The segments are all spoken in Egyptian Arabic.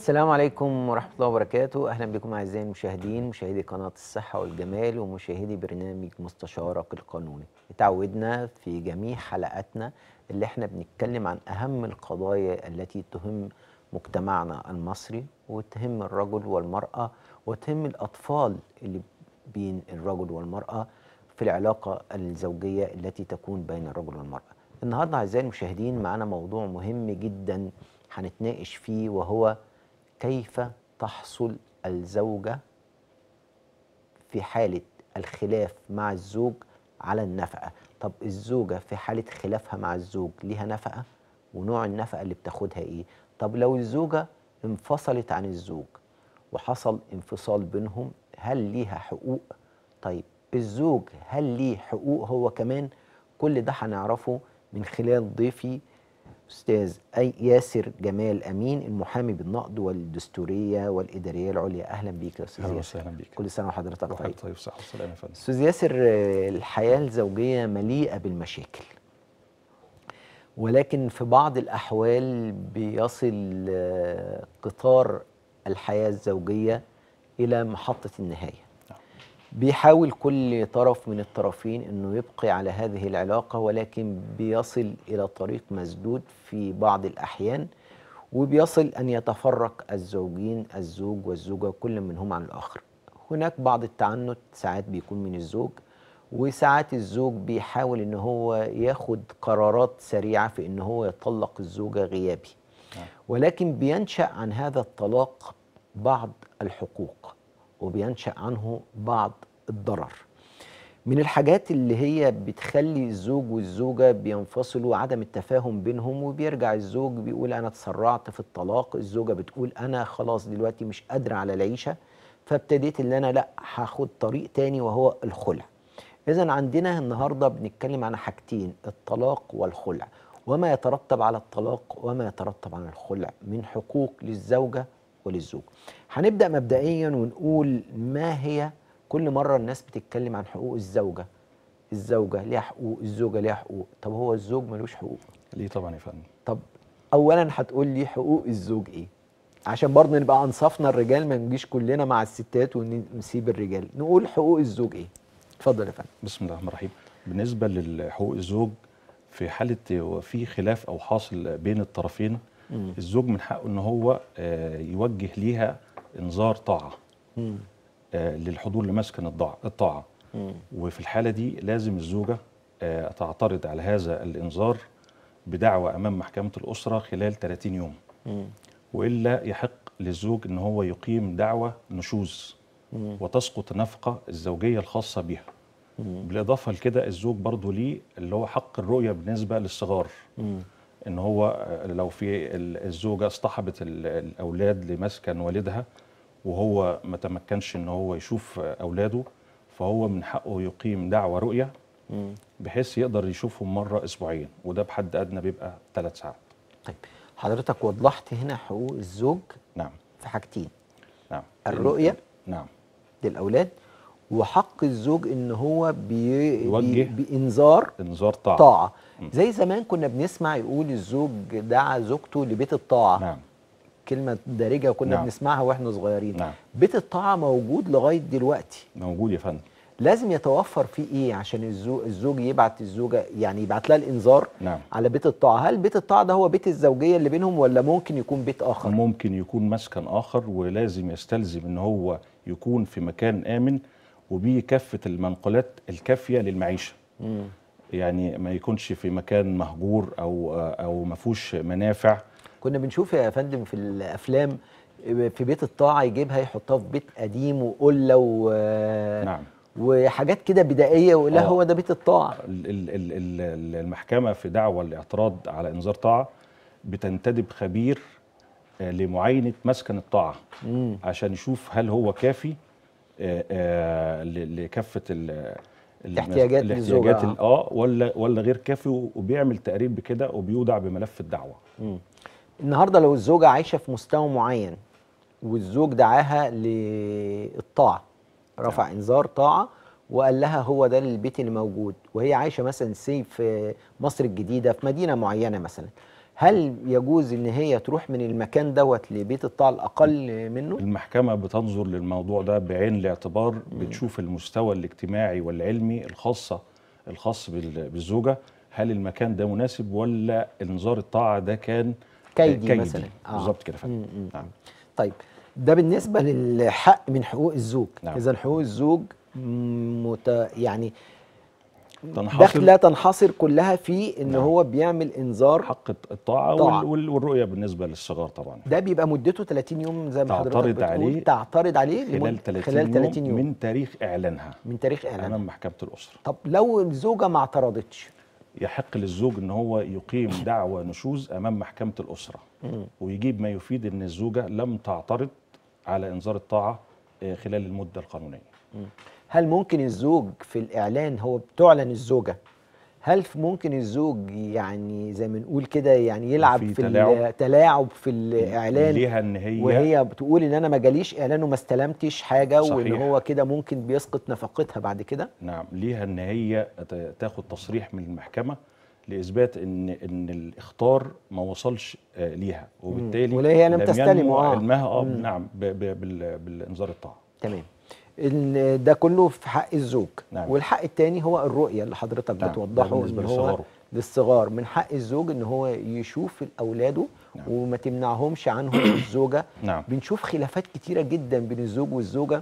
السلام عليكم ورحمة الله وبركاته أهلا بكم أعزائي المشاهدين مشاهدي قناة الصحة والجمال ومشاهدي برنامج مستشارك القانوني اتعودنا في جميع حلقاتنا اللي احنا بنتكلم عن أهم القضايا التي تهم مجتمعنا المصري وتهم الرجل والمرأة وتهم الأطفال اللي بين الرجل والمرأة في العلاقة الزوجية التي تكون بين الرجل والمرأة النهاردة أعزائي المشاهدين معنا موضوع مهم جدا هنتناقش فيه وهو كيف تحصل الزوجة في حالة الخلاف مع الزوج على النفقة طب الزوجة في حالة خلافها مع الزوج ليها نفقة ونوع النفقة اللي بتاخدها ايه طب لو الزوجة انفصلت عن الزوج وحصل انفصال بينهم هل ليها حقوق طيب الزوج هل ليه حقوق هو كمان كل ده هنعرفه من خلال ضيفي استاذ أي ياسر جمال امين المحامي بالنقد والدستوريه والاداريه العليا اهلا بيك يا استاذ اهلا ياسر وسهلا بيك كل سنه وحضرتك طيب وحضرتك طيب صحة وسلامة يا فندم استاذ ياسر آه، الحياه الزوجيه مليئه بالمشاكل ولكن في بعض الاحوال بيصل آه، قطار الحياه الزوجيه الى محطه النهايه بيحاول كل طرف من الطرفين انه يبقي على هذه العلاقه ولكن بيصل الى طريق مسدود في بعض الاحيان وبيصل ان يتفرق الزوجين الزوج والزوجه كل منهم عن الاخر هناك بعض التعنت ساعات بيكون من الزوج وساعات الزوج بيحاول ان هو ياخد قرارات سريعه في ان هو يطلق الزوجه غيابي نعم. ولكن بينشا عن هذا الطلاق بعض الحقوق وبينشا عنه بعض الضرر من الحاجات اللي هي بتخلي الزوج والزوجة بينفصلوا عدم التفاهم بينهم وبيرجع الزوج بيقول أنا تسرعت في الطلاق الزوجة بتقول أنا خلاص دلوقتي مش قادرة على العيشة فابتديت اللي أنا لأ هاخد طريق تاني وهو الخلع إذا عندنا النهاردة بنتكلم عن حاجتين الطلاق والخلع وما يترتب على الطلاق وما يترتب على الخلع من حقوق للزوجة وللزوج هنبدأ مبدئيا ونقول ما هي كل مرة الناس بتتكلم عن حقوق الزوجة الزوجة ليها حقوق الزوجة ليها حقوق طب هو الزوج ملوش حقوق ليه طبعا يا فندم طب أولا هتقول لي حقوق الزوج إيه عشان برضه نبقى أنصفنا الرجال ما نجيش كلنا مع الستات ونسيب الرجال نقول حقوق الزوج إيه اتفضل يا فندم بسم الله الرحمن الرحيم بالنسبة لحقوق الزوج في حالة في خلاف أو حاصل بين الطرفين مم. الزوج من حقه إن هو آه، يوجه ليها إنذار طاعة مم. آه، للحضور لمسكن الضاع- الطاعة مم. وفي الحالة دي لازم الزوجة آه، تعترض على هذا الإنذار بدعوى أمام محكمة الأسرة خلال 30 يوم مم. وإلا يحق للزوج إن هو يقيم دعوى نشوز مم. وتسقط النفقة الزوجية الخاصة بها مم. بالإضافة لكده الزوج برضو ليه اللي هو حق الرؤية بالنسبة للصغار مم. إن هو آه، لو في ال- الزوجة اصطحبت ال- الأولاد لمسكن والدها وهو ما تمكنش إن هو يشوف آه، أولاده فهو من حقه يقيم دعوى رؤية مم. بحيث يقدر يشوفهم مرة أسبوعيا وده بحد أدنى بيبقى ثلاث ساعات طيب حضرتك وضحت هنا حقوق الزوج نعم في حاجتين نعم الرؤية نعم للأولاد وحق الزوج إن هو بي يوجه. بي بإنذار إنذار طاعة طاعة مم. زي زمان كنا بنسمع يقول الزوج دعا زوجته لبيت الطاعة نعم كلمة دارجة كنا نعم. بنسمعها واحنا صغيرين نعم بيت الطاعة موجود لغاية دلوقتي موجود يا فندم لازم يتوفر فيه ايه عشان الزوج, الزوج يبعت الزوجة يعني يبعت لها الانذار نعم على بيت الطاعة هل بيت الطاعة ده هو بيت الزوجية اللي بينهم ولا ممكن يكون بيت آخر ممكن يكون مسكن آخر ولازم يستلزم إن هو يكون في مكان آمن وبيه كافة المنقولات الكافية للمعيشة مم. يعني ما يكونش في مكان مهجور أو أو ما فيهوش منافع كنا بنشوف يا فندم في الافلام في بيت الطاعه يجيبها يحطها في بيت قديم وقله و... نعم وحاجات كده بدائيه ويقول لها آه. هو ده بيت الطاعه ال- ال- ال- ال- المحكمة في دعوى الاعتراض على إنذار طاعة بتنتدب خبير آه، لمعاينة مسكن الطاعة مم. عشان يشوف هل هو كافي آه، آه، ل- لكافة ال- ال- احتياجات للزوجة، الاحتياجات ال- اه ولا ولا غير كافي وبيعمل تقرير بكده وبيودع بملف الدعوة مم. النهارده لو الزوجه عايشه في مستوى معين والزوج دعاها للطاعه رفع انذار طاعه وقال لها هو ده البيت اللي موجود وهي عايشه مثلا سي في مصر الجديده في مدينه معينه مثلا هل يجوز ان هي تروح من المكان دوت لبيت الطاعه الاقل منه المحكمة بتنظر للموضوع ده بعين الاعتبار بتشوف المستوى الاجتماعي والعلمي الخاصة الخاص بال- بالزوجة هل المكان ده مناسب ولا انذار الطاعة ده كان كيدي مثلاً. آه. بالظبط كده يا فندم. مم، مم، نعم طيب ده بالنسبه للحق من حقوق الزوج نعم. اذا حقوق الزوج مت... يعني تنحصر داخله تنحصر كلها في ان نعم. هو بيعمل انذار حق الطاعة طاعة. وال- وال- والرؤية بالنسبة للصغار طبعا ده بيبقى مدته 30 يوم زي ما حضرتك تعترض بتقول عليه تعترض عليه خلال لمدة- 30, خلال 30 يوم, من, من تاريخ إعلانها من تاريخ اعلانها أمام محكمة الأسرة طب لو الزوجه ما اعترضتش يحق للزوج ان هو يقيم دعوى نشوز امام محكمه الاسره ويجيب ما يفيد ان الزوجه لم تعترض على انذار الطاعه آه، خلال المده القانونيه هل ممكن الزوج في الاعلان هو بتعلن الزوجه هل ف- ممكن الزوج يعني زي ما نقول كده يعني يلعب في في تلاعب؟ التلاعب في الاعلان ليها ان هي وهي بتقول ان انا ما جاليش اعلان وما استلمتش حاجه وان صحيح. هو كده ممكن بيسقط نفقتها بعد كده نعم ليها ان هي ت- تاخد تصريح من المحكمه لاثبات ان ان الاخطار ما وصلش آه، ليها وبالتالي ولا هي لم تستلم، ينمو آه. علمها اه مم. نعم ب- ب- بال- بالانذار الطاعه تمام إن ده كله في حق الزوج نعم. والحق التاني هو الرؤيه اللي حضرتك نعم، ده بتوضحه بالنسبة ان هو للصغار. للصغار من حق الزوج ان هو يشوف اولاده نعم. وما تمنعهمش عنهم الزوجه نعم. بنشوف خلافات كتيره جدا بين الزوج والزوجه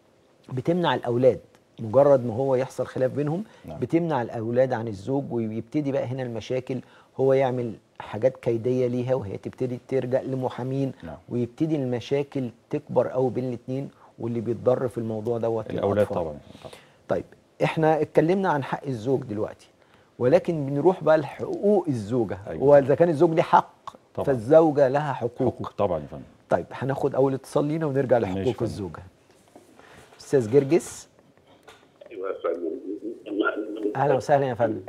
بتمنع الاولاد مجرد ما هو يحصل خلاف بينهم نعم. بتمنع الاولاد عن الزوج ويبتدي بقى هنا المشاكل هو يعمل حاجات كيديه ليها وهي تبتدي ترجع لمحامين نعم. ويبتدي المشاكل تكبر قوي بين الاثنين واللي بيتضر في الموضوع دوت الاولاد الأطفال. طبعا طبعا طيب احنا اتكلمنا عن حق الزوج دلوقتي ولكن بنروح بقى لحقوق الزوجه أيوة. هو اذا كان الزوج ليه حق طبعا. فالزوجه لها حقوق, حقوق طبعا يا فندم طيب هناخد اول اتصال لينا ونرجع ماشي لحقوق فندم. الزوجه استاذ جرجس ايوه يا فندم اهلا وسهلا يا فندم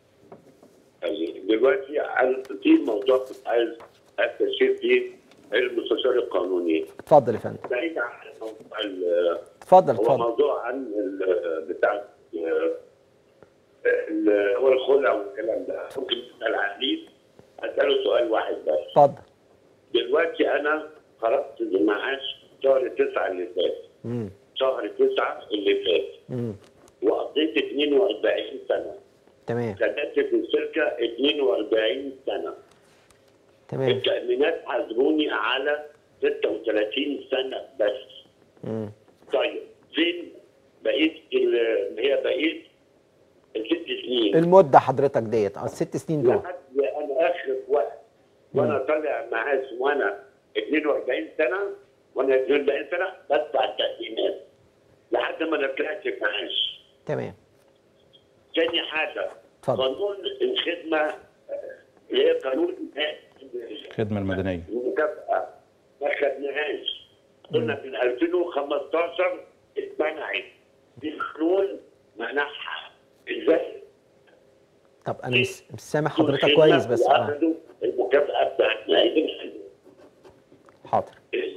دلوقتي عن في موضوع كنت عايز استشير فيه المستشار القانوني اتفضل يا فندم بعيد عن موضوع ال- اتفضل هو اتفضل موضوع عن ال- بتاع ال- ال- هو الخلع والكلام ده ممكن تسال عليه اساله سؤال واحد بس اتفضل دلوقتي انا خرجت المعاش شهر تسعة اللي فات امم شهر تسعة اللي فات امم وقضيت 42 سنة تمام سددت في الشركة 42 سنة تمام التأمينات حاسبوني على 36 سنة بس امم طيب فين بقيت ال- اللي هي بقيت الست سنين المده حضرتك ديت اه الست سنين دول لحد انا اخر وقت وانا طالع معاش وانا 42 سنه وانا 42 سنه بدفع التأمينات لحد ما انا طلعت معاش تمام تاني حاجه اتفضل. قانون الخدمه آه، اللي هي قانون الخدمه المدنيه المكافأة ما خدناهاش قلنا في 2015 اتمنعت في قانون منعها ازاي؟ طب انا مش مش سامع حضرتك الخدمة كويس بس اه وأخدوا المكافأة بتاعتنا عايزين حاضر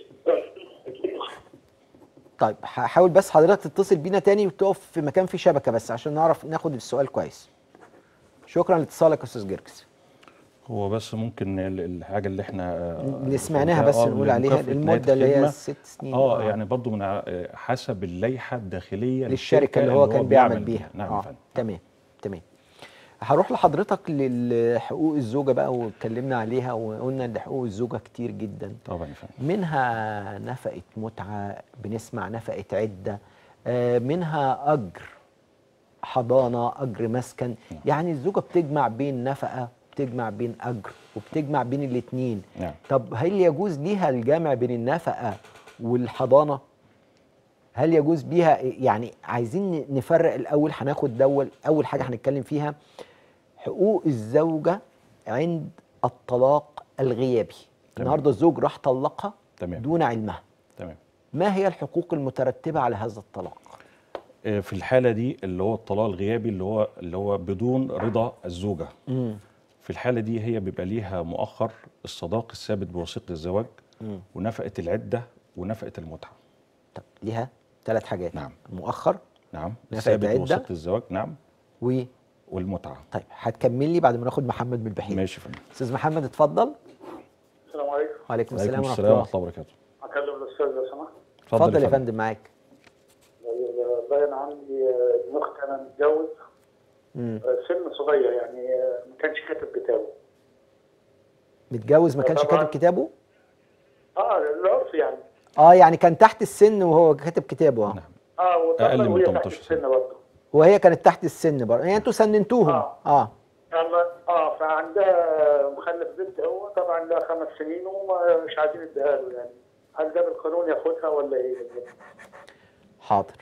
طيب هحاول بس حضرتك تتصل بينا تاني وتقف في مكان فيه شبكه بس عشان نعرف ناخد السؤال كويس شكرا لاتصالك يا استاذ جرجس هو بس ممكن ال- الحاجه اللي احنا آه، اللي سمعناها بس آه، نقول عليها لمكافأة نهاية المده اللي هي الخدمة. ست سنين اه يعني برضو من ع- آه، حسب اللائحه الداخليه للشركه اللي هو كان بيعمل بيها نعم آه. يا فندم. تمام تمام هروح لحضرتك لحقوق الزوجه بقى واتكلمنا عليها وقلنا ان حقوق الزوجه كتير جدا طبعا يا فندم منها نفقه متعه بنسمع نفقه عده آه، منها اجر حضانه اجر مسكن يعني الزوجه بتجمع بين نفقه بتجمع بين اجر وبتجمع بين الاثنين نعم. طب هل يجوز ليها الجمع بين النفقه والحضانه هل يجوز بيها يعني عايزين نفرق الاول هناخد دول اول حاجه هنتكلم فيها حقوق الزوجه عند الطلاق الغيابي النهارده الزوج راح طلقها تمام. دون علمها تمام ما هي الحقوق المترتبه على هذا الطلاق آه، في الحاله دي اللي هو الطلاق الغيابي اللي هو اللي هو بدون رضا الزوجه امم في الحاله دي هي بيبقى ليها مؤخر الصداق الثابت بوثيقه الزواج مم. ونفقه العده ونفقه المتعه طب ليها ثلاث حاجات نعم. مؤخر نعم نفقة الثابت عدة. بوثيقه الزواج نعم و والمتعه طيب هتكمل لي بعد ما ناخد محمد من البحيره ماشي يا فندم استاذ محمد اتفضل السلام عليكم وعليكم السلام عليكم ورحمه السلام الله ورحمه الله وبركاته اكلم الاستاذ لو سمحت اتفضل يا فندم معاك والله انا عندي ابن اخت انا متجوز مم. سن صغير يعني ما كانش كاتب كتابه متجوز ما كانش طبعاً. كاتب كتابه اه العرف يعني اه يعني كان تحت السن وهو كاتب كتابه اه نعم. اه وطبعا أقل من وهي تحت 18 سنة. السن برضه وهي كانت تحت السن برضه يعني انتوا سننتوهم آه. اه أما اه فعندها مخلف بنت هو طبعا لها خمس سنين ومش عايزين اديها له يعني هل ده بالقانون ياخدها ولا ايه بالظبط؟ حاضر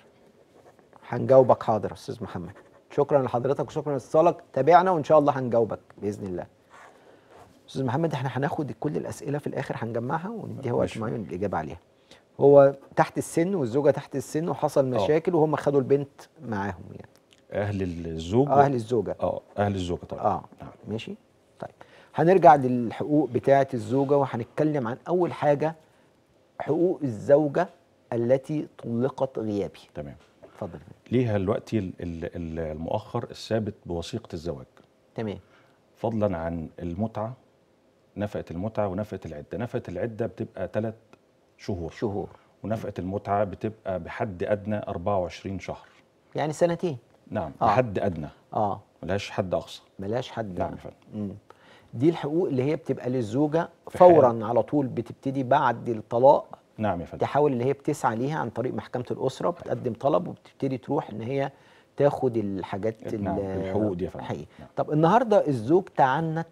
هنجاوبك حاضر يا استاذ محمد شكرا لحضرتك وشكرا لاتصالك تابعنا وان شاء الله هنجاوبك باذن الله استاذ محمد احنا هناخد كل الاسئله في الاخر هنجمعها ونديها وقت ماشي. معين للاجابه عليها هو تحت السن والزوجه تحت السن وحصل مشاكل وهم خدوا البنت معاهم يعني اهل الزوج آه، اهل الزوجه اه اهل الزوجه طبعا اه نعم. ماشي طيب هنرجع للحقوق بتاعه الزوجه وهنتكلم عن اول حاجه حقوق الزوجه التي طلقت غيابي تمام اتفضل ليها دلوقتي ال- ال- ال- المؤخر الثابت بوثيقه الزواج تمام فضلا عن المتعه نفقه المتعه ونفقه العده نفقه العده بتبقى ثلاث شهور شهور ونفقه المتعه بتبقى بحد ادنى 24 شهر يعني سنتين نعم آه. بحد ادنى اه ملهاش حد اقصى ملاش حد نعم يا فندم مم. دي الحقوق اللي هي بتبقى للزوجه في فورا على طول بتبتدي بعد الطلاق نعم يا فندم تحاول اللي هي بتسعى ليها عن طريق محكمه الاسره بتقدم طلب وبتبتدي تروح ان هي تاخد الحاجات نعم، ال- الحقوق دي يا فندم. الحقيقية. نعم. طب النهارده الزوج تعنت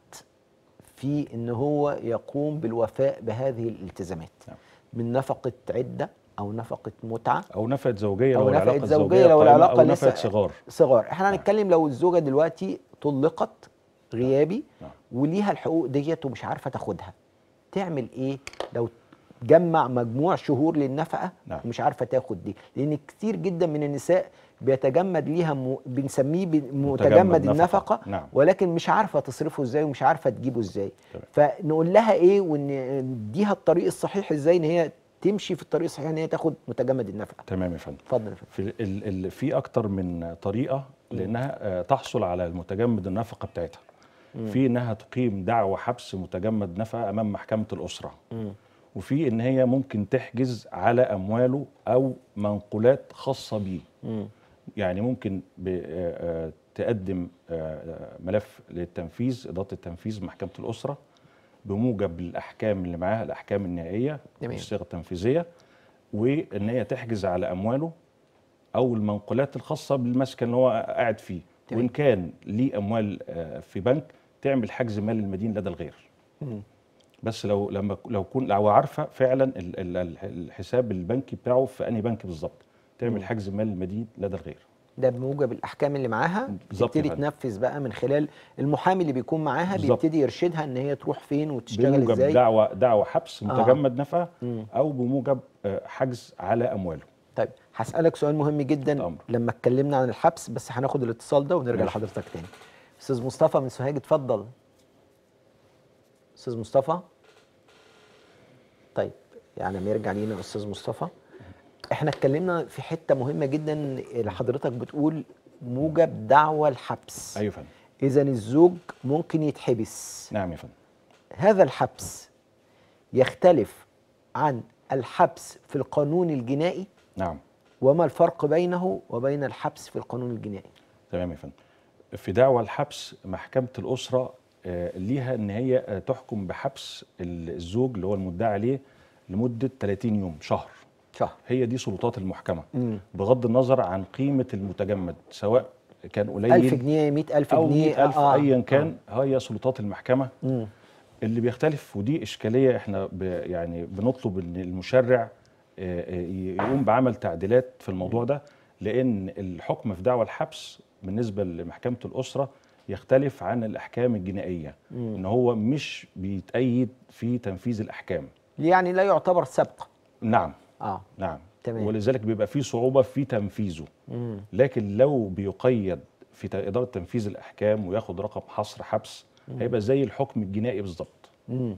في ان هو يقوم بالوفاء بهذه الالتزامات نعم. من نفقه عده او نفقه متعه او نفقه زوجيه أو لو نفقة العلاقه زوجية الزوجيه لو قائمة العلاقة او نفقه لسه- صغار صغار احنا هنتكلم لو الزوجه دلوقتي طلقت غيابي نعم. وليها الحقوق ديت ومش عارفه تاخدها تعمل ايه لو جمع مجموع شهور للنفقه نعم. ومش عارفه تاخد دي لان كتير جدا من النساء بيتجمد ليها م... بنسميه ب... متجمد نفقة. النفقه نعم. ولكن مش عارفه تصرفه ازاي ومش عارفه تجيبه ازاي تمام. فنقول لها ايه ونديها الطريق الصحيح ازاي ان هي تمشي في الطريق الصحيح ان هي تاخد متجمد النفقه تمام يا فندم اتفضل يا فندم. في ال ال في اكتر من طريقه لانها آه، تحصل على المتجمد النفقه بتاعتها في انها تقيم دعوى حبس متجمد نفقه امام محكمه الاسره مم. وفي ان هي ممكن تحجز على امواله او منقولات خاصه بيه مم. يعني ممكن ب- آه، آه، تقدم آه، ملف للتنفيذ إدارة التنفيذ محكمة الأسرة بموجب الأحكام اللي معاها الأحكام النهائية تمام. والصيغة التنفيذية وإن هي تحجز على أمواله أو المنقولات الخاصة بالمسكن اللي هو قاعد فيه تمام. وإن كان ليه أموال آه، في بنك تعمل حجز مال المدين لدى الغير مم. بس لو لما لو كون لو عارفه فعلا ال- ال- ال- الحساب البنكي بتاعه في انهي بنك بالظبط تعمل حجز مال المدين لدى الغير ده بموجب الاحكام اللي معاها بالظبط تبتدي يا فندم. تنفذ بقى من خلال المحامي اللي بيكون معاها بالظبط. بيبتدي يرشدها ان هي تروح فين وتشتغل بموجب ازاي دعوى دعوى حبس آه. متجمد نفقه مم. او بموجب آه، حجز على امواله طيب هسألك سؤال مهم جدا الأمر. لما اتكلمنا عن الحبس بس هناخد الاتصال ده ونرجع ماشي. لحضرتك تاني استاذ مصطفى من سوهاج اتفضل استاذ مصطفى طيب يعني لما يرجع لينا استاذ مصطفى احنا اتكلمنا في حته مهمه جدا اللي حضرتك بتقول موجب دعوى الحبس ايوه يا فندم اذا الزوج ممكن يتحبس نعم يا فندم هذا الحبس يختلف عن الحبس في القانون الجنائي نعم وما الفرق بينه وبين الحبس في القانون الجنائي تمام يا فندم في دعوى الحبس محكمه الاسره آه، ليها ان هي آه، تحكم بحبس الزوج اللي هو المدعى عليه لمده 30 يوم شهر شهر هي دي سلطات المحكمه مم. بغض النظر عن قيمه المتجمد سواء كان قليل 1000 جنيه 100000 او جنيه 100000 آه، ايا كان هي سلطات المحكمه مم. اللي بيختلف ودي اشكاليه احنا ب يعني بنطلب ان المشرع آه، آه، يقوم بعمل تعديلات في الموضوع ده لان الحكم في دعوى الحبس بالنسبه لمحكمه الاسره يختلف عن الاحكام الجنائيه مم. ان هو مش بيتأيد في تنفيذ الاحكام يعني لا يعتبر سابقه نعم اه نعم تمام. ولذلك بيبقى فيه صعوبه في تنفيذه مم. لكن لو بيقيد في ت- اداره تنفيذ الاحكام وياخد رقم حصر حبس هيبقى زي الحكم الجنائي بالظبط مم.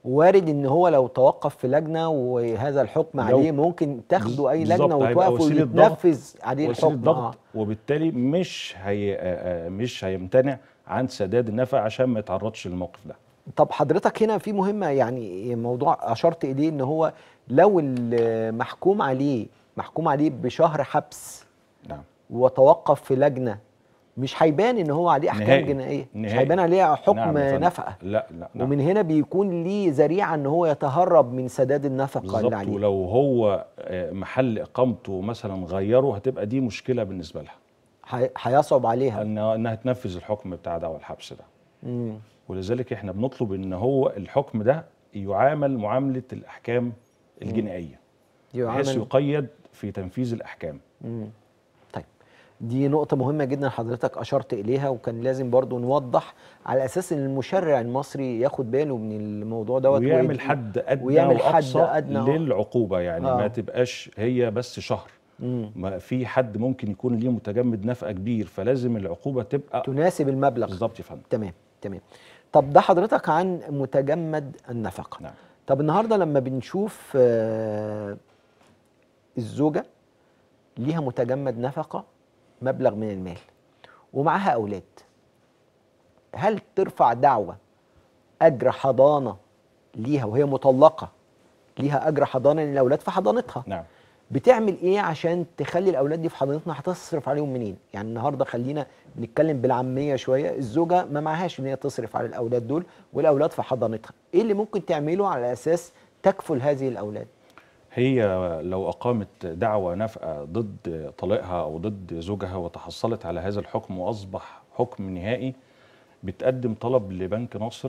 وارد ان هو لو توقف في لجنه وهذا الحكم لو- عليه ممكن تاخدوا اي بالظبط، لجنه هيبقى وتوقفوا وسيلة ضغط- ويتنفذ عليه وسيله الحكم ضغط وبالتالي مش هي آه، آه، مش هيمتنع عن سداد النفع عشان ما يتعرضش للموقف ده طب حضرتك هنا في مهمة يعني موضوع أشرت إليه إن هو لو المحكوم عليه محكوم عليه بشهر حبس نعم وتوقف في لجنة مش هيبان إن هو عليه أحكام نهائي. جنائية مش نهائي. هيبان عليه حكم نعم يا فندم. نفقة لا لا نعم. ومن هنا بيكون ليه ذريعة إن هو يتهرب من سداد النفقة اللي بالظبط عليه ولو هو آه، محل اقامته مثلا غيره هتبقى دي مشكله بالنسبه لها هي- هيصعب عليها ان انها تنفذ الحكم بتاع دعوى الحبس ده مم. ولذلك احنا بنطلب ان هو الحكم ده يعامل معامله الاحكام الجنائيه بحيث يعامل يقيد في تنفيذ الاحكام مم. طيب دي نقطة مهمة جدا حضرتك أشرت إليها وكان لازم برضو نوضح على أساس إن المشرع المصري ياخد باله من الموضوع دوت ويعمل ويد- حد ادنى ويعمل حد واقصى أدنى. للعقوبه يعني آه. ما تبقاش هي بس شهر مم. ما في حد ممكن يكون ليه متجمد نفقه كبير فلازم العقوبه تبقى تناسب المبلغ بالظبط يا فندم تمام تمام طب ده حضرتك عن متجمد النفقة نعم طب النهاردة لما بنشوف آه، الزوجة ليها متجمد نفقة مبلغ من المال ومعاها أولاد هل ترفع دعوة أجر حضانة ليها وهي مطلقة ليها أجر حضانة للأولاد في حضانتها نعم بتعمل ايه عشان تخلي الاولاد دي في حضانتنا هتصرف عليهم منين يعني النهارده خلينا بنتكلم بالعاميه شويه الزوجه ما معهاش ان هي تصرف على الاولاد دول والاولاد في حضانتها ايه اللي ممكن تعمله على اساس تكفل هذه الاولاد هي لو أقامت دعوى نفقة ضد طليقها أو ضد زوجها وتحصلت على هذا الحكم وأصبح حكم نهائي بتقدم طلب لبنك ناصر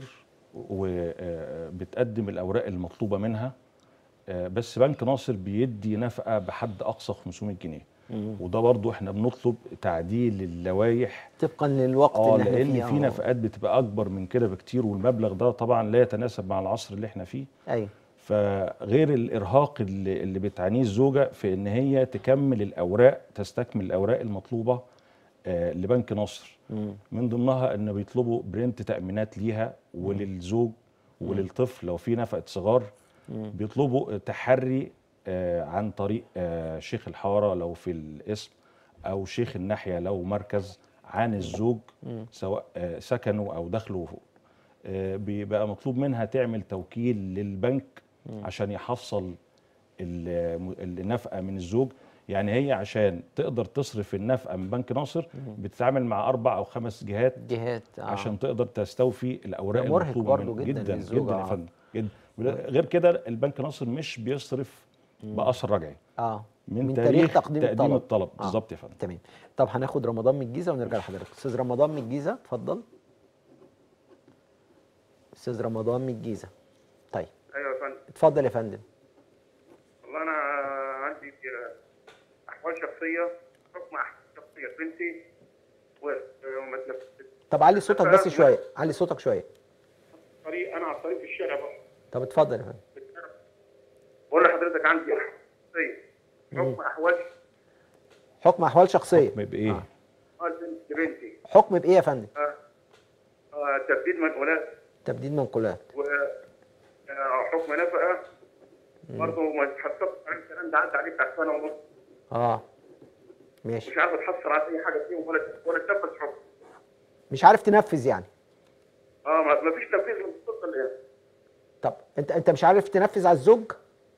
وبتقدم الأوراق المطلوبة منها آه، بس بنك ناصر بيدي نفقة بحد أقصى 500 جنيه وده برضو احنا بنطلب تعديل اللوائح طبقا للوقت اه اللي احنا لان فيه في آه. نفقات بتبقى اكبر من كده بكتير والمبلغ ده طبعا لا يتناسب مع العصر اللي احنا فيه ايوه فغير الارهاق اللي, اللي بتعانيه الزوجه في ان هي تكمل الاوراق تستكمل الاوراق المطلوبه آه، لبنك ناصر مم. من ضمنها ان بيطلبوا برنت تامينات ليها وللزوج وللطفل لو في نفقه صغار بيطلبوا تحري آه، عن طريق آه، شيخ الحاره لو في الاسم او شيخ الناحيه لو مركز عن الزوج سواء آه، سكنه او دخله آه، بيبقى مطلوب منها تعمل توكيل للبنك عشان يحصل ال- النفقه من الزوج يعني هي عشان تقدر تصرف النفقه من بنك ناصر بتتعامل مع اربع او خمس جهات جهات آه. عشان تقدر تستوفي الاوراق ده مرهق المطلوبه برضو منه. جداً جدا للزوجة، جدا يا آه. فندم جدا غير كده البنك ناصر مش بيصرف باثر رجعي اه من, تاريخ تقديم, تقديم الطلب الطلب آه. بالظبط يا فندم تمام طب هناخد رمضان من الجيزه ونرجع لحضرتك استاذ رمضان من الجيزه اتفضل استاذ رمضان من الجيزه طيب ايوه يا فندم اتفضل يا فندم والله انا عندي احوال شخصيه حكم احوال شخصيه بنتي و- وما تنفذتش طب علي صوتك بس شويه علي صوتك شويه طريق انا على الطريق في الشارع بقى طب اتفضل يا فندم بقول لحضرتك عندي احوال شخصيه حكم احوال حكم احوال شخصيه حكم بايه؟ آه. احوال بنت بنتي حكم بايه يا فندم آه، آه، تبديد منقولات تبديد منقولات وحكم نفقه برضه ما اتحسبش على الكلام ده عدى عليه بتاع سنه ونص اه ماشي مش عارف اتحصل على اي حاجه فيهم ولا ولا تنفذ حكم مش عارف تنفذ يعني اه ما ما فيش تنفيذ من السلطه اللي طب انت انت مش عارف تنفذ على الزوج